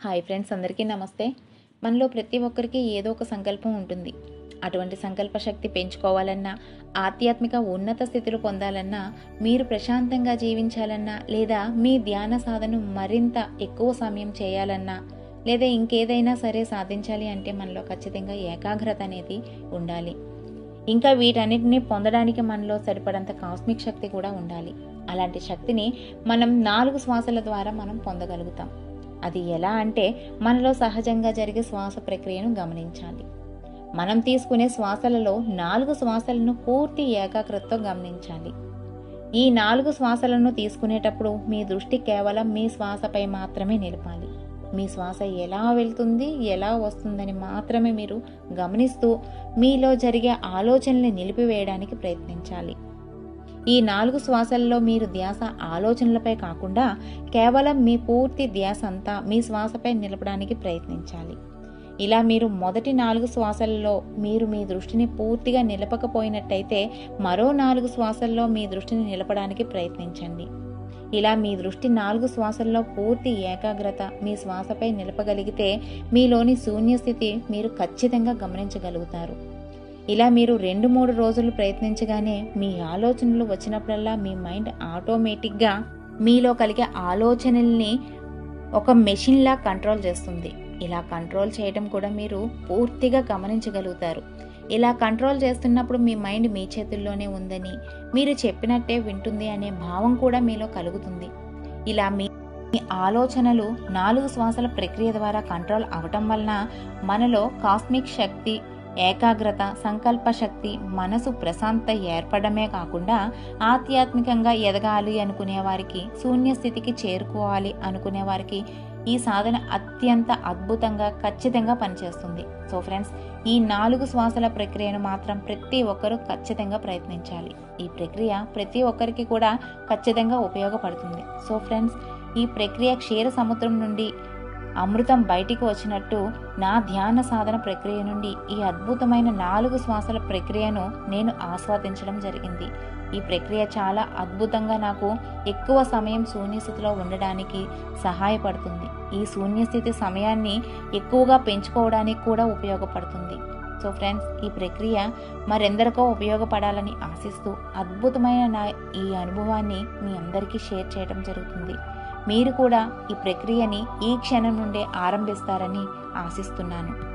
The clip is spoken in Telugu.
హాయ్ ఫ్రెండ్స్ అందరికీ నమస్తే మనలో ప్రతి ఒక్కరికి ఏదో ఒక సంకల్పం ఉంటుంది అటువంటి సంకల్ప శక్తి పెంచుకోవాలన్నా ఆధ్యాత్మిక ఉన్నత స్థితిలో పొందాలన్నా మీరు ప్రశాంతంగా జీవించాలన్నా లేదా మీ ధ్యాన సాధన మరింత ఎక్కువ సమయం చేయాలన్నా లేదా ఇంకేదైనా సరే సాధించాలి అంటే మనలో ఖచ్చితంగా ఏకాగ్రత అనేది ఉండాలి ఇంకా వీటన్నిటిని పొందడానికి మనలో సరిపడంత కాస్మిక్ శక్తి కూడా ఉండాలి అలాంటి శక్తిని మనం నాలుగు శ్వాసల ద్వారా మనం పొందగలుగుతాం అది ఎలా అంటే మనలో సహజంగా జరిగే శ్వాస ప్రక్రియను గమనించాలి మనం తీసుకునే శ్వాసలలో నాలుగు శ్వాసలను పూర్తి ఏకాగ్రతతో గమనించాలి ఈ నాలుగు శ్వాసలను తీసుకునేటప్పుడు మీ దృష్టి కేవలం మీ శ్వాసపై మాత్రమే నిలపాలి మీ శ్వాస ఎలా వెళ్తుంది ఎలా వస్తుందని మాత్రమే మీరు గమనిస్తూ మీలో జరిగే ఆలోచనల్ని నిలిపివేయడానికి ప్రయత్నించాలి ఈ నాలుగు శ్వాసల్లో మీరు ధ్యాస ఆలోచనలపై కాకుండా కేవలం మీ పూర్తి ధ్యాస అంతా మీ శ్వాసపై నిలపడానికి ప్రయత్నించాలి ఇలా మీరు మొదటి నాలుగు శ్వాసల్లో మీరు మీ దృష్టిని పూర్తిగా నిలపకపోయినట్టయితే మరో నాలుగు శ్వాసల్లో మీ దృష్టిని నిలపడానికి ప్రయత్నించండి ఇలా మీ దృష్టి నాలుగు శ్వాసల్లో పూర్తి ఏకాగ్రత మీ శ్వాసపై నిలపగలిగితే మీలోని శూన్యస్థితి మీరు ఖచ్చితంగా గమనించగలుగుతారు ఇలా మీరు రెండు మూడు రోజులు ప్రయత్నించగానే మీ ఆలోచనలు వచ్చినప్పుడల్లా మీ మైండ్ ఆటోమేటిక్గా మీలో కలిగే ఆలోచనల్ని ఒక మెషిన్లా కంట్రోల్ చేస్తుంది ఇలా కంట్రోల్ చేయడం కూడా మీరు పూర్తిగా గమనించగలుగుతారు ఇలా కంట్రోల్ చేస్తున్నప్పుడు మీ మైండ్ మీ చేతుల్లోనే ఉందని మీరు చెప్పినట్టే వింటుంది అనే భావం కూడా మీలో కలుగుతుంది ఇలా మీ మీ ఆలోచనలు నాలుగు శ్వాసల ప్రక్రియ ద్వారా కంట్రోల్ అవటం వలన మనలో కాస్మిక్ శక్తి ఏకాగ్రత సంకల్ప శక్తి మనసు ప్రశాంత ఏర్పడమే కాకుండా ఆధ్యాత్మికంగా ఎదగాలి అనుకునే వారికి శూన్య స్థితికి చేరుకోవాలి అనుకునే వారికి ఈ సాధన అత్యంత అద్భుతంగా ఖచ్చితంగా పనిచేస్తుంది సో ఫ్రెండ్స్ ఈ నాలుగు శ్వాసల ప్రక్రియను మాత్రం ప్రతి ఒక్కరూ ఖచ్చితంగా ప్రయత్నించాలి ఈ ప్రక్రియ ప్రతి ఒక్కరికి కూడా ఖచ్చితంగా ఉపయోగపడుతుంది సో ఫ్రెండ్స్ ఈ ప్రక్రియ క్షీర సముద్రం నుండి అమృతం బయటికి వచ్చినట్టు నా ధ్యాన సాధన ప్రక్రియ నుండి ఈ అద్భుతమైన నాలుగు శ్వాసల ప్రక్రియను నేను ఆస్వాదించడం జరిగింది ఈ ప్రక్రియ చాలా అద్భుతంగా నాకు ఎక్కువ సమయం శూన్యస్థితిలో ఉండడానికి సహాయపడుతుంది ఈ శూన్యస్థితి సమయాన్ని ఎక్కువగా పెంచుకోవడానికి కూడా ఉపయోగపడుతుంది సో ఫ్రెండ్స్ ఈ ప్రక్రియ మరెందరికో ఉపయోగపడాలని ఆశిస్తూ అద్భుతమైన నా ఈ అనుభవాన్ని మీ అందరికీ షేర్ చేయడం జరుగుతుంది మీరు కూడా ఈ ప్రక్రియని ఈ క్షణం నుండే ఆరంభిస్తారని ఆశిస్తున్నాను